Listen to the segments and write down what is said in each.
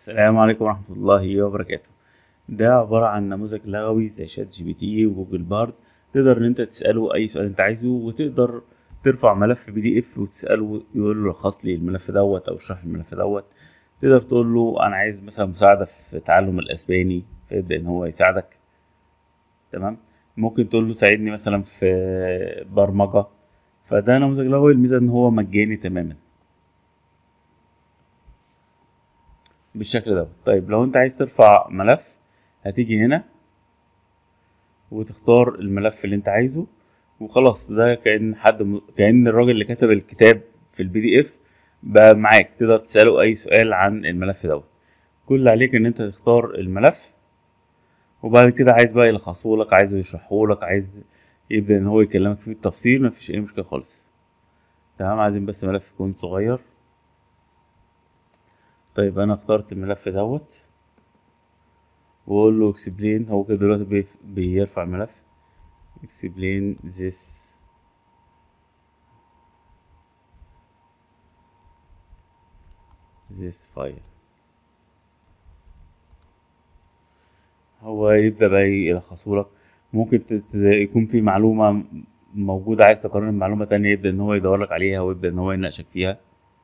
السلام عليكم ورحمة الله وبركاته ده عبارة عن نموذج لغوي زي شات جي بي تي وجوجل بارد تقدر ان انت تسأله اي سؤال انت عايزه وتقدر ترفع ملف بي دي اف وتسأله يقول له لخص لي الملف دوت او اشرح لي الملف دوت تقدر تقول له انا عايز مثلا مساعدة في تعلم الاسباني فيبدأ ان هو يساعدك تمام ممكن تقول له ساعدني مثلا في برمجة فده نموذج لغوي الميزة ان هو مجاني تماما بالشكل ده طيب لو انت عايز ترفع ملف هتيجي هنا وتختار الملف اللي انت عايزه وخلاص ده كأن حد م... كأن الراجل اللي كتب الكتاب في البي دي اف بقى معاك تقدر تسأله اي سؤال عن الملف دوت كل اللي عليك ان انت تختار الملف وبعد كده عايز بقى يلخصه لك عايز يشرحه لك عايز يبدأ ان هو يكلمك فيه التفصيل مفيش اي مشكلة خالص تمام عايزين بس ملف يكون صغير طيب انا اخترت الملف دوت واقول له explain هو كده دلوقتي بيف- بيرفع الملف explain this this file هو يبدأ بقى يلخصه لك ممكن ت- ت- يكون في معلومة موجودة عايز تقارن بمعلومة تانية يبدأ إن هو يدور لك عليها ويبدأ إن هو يناقشك فيها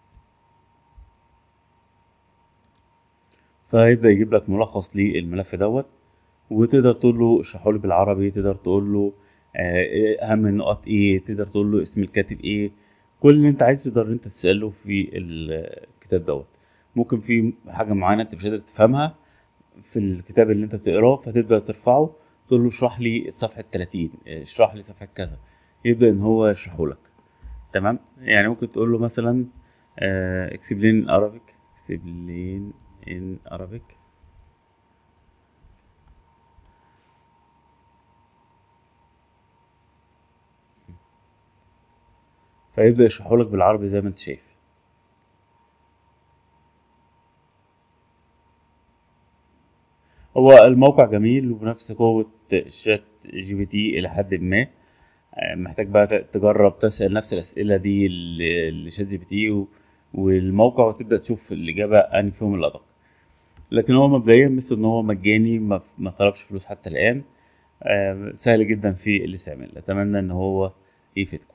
فيبدأ يجيب لك ملخص للملف دوت وتقدر تقول له اشرحه لي بالعربي تقدر تقول له آه، إيه اهم النقط ايه تقدر تقول له اسم الكاتب ايه كل اللي انت عايزه تقدر انت تسأله في الكتاب دوت ممكن في حاجة معينة انت مش قادر تفهمها في الكتاب اللي انت بتقراه فتبدأ ترفعه تقول له اشرح لي صفحة 30 اشرح لي صفحة كذا يبدأ ان هو يشرحه لك تمام يعني ممكن تقول له مثلا آه، explain in Arabic explain in Arabic فيبدأ يشرحه لك بالعربي زي ما انت شايف هو الموقع جميل وبنفس قوة شات جي بي تي إلى حد ما آه، محتاج بقى ت- تجرب تسأل نفس الأسئلة دي ل- لشات جي بي تي و- والموقع وتبدأ تشوف الإجابة أنهي فيهم الأدق لكن هو مبدئيا مثل إن هو مجاني ما ما طلبش فلوس حتى الآن آه، سهل جدا في الاستعمال أتمنى إن هو يفيدكم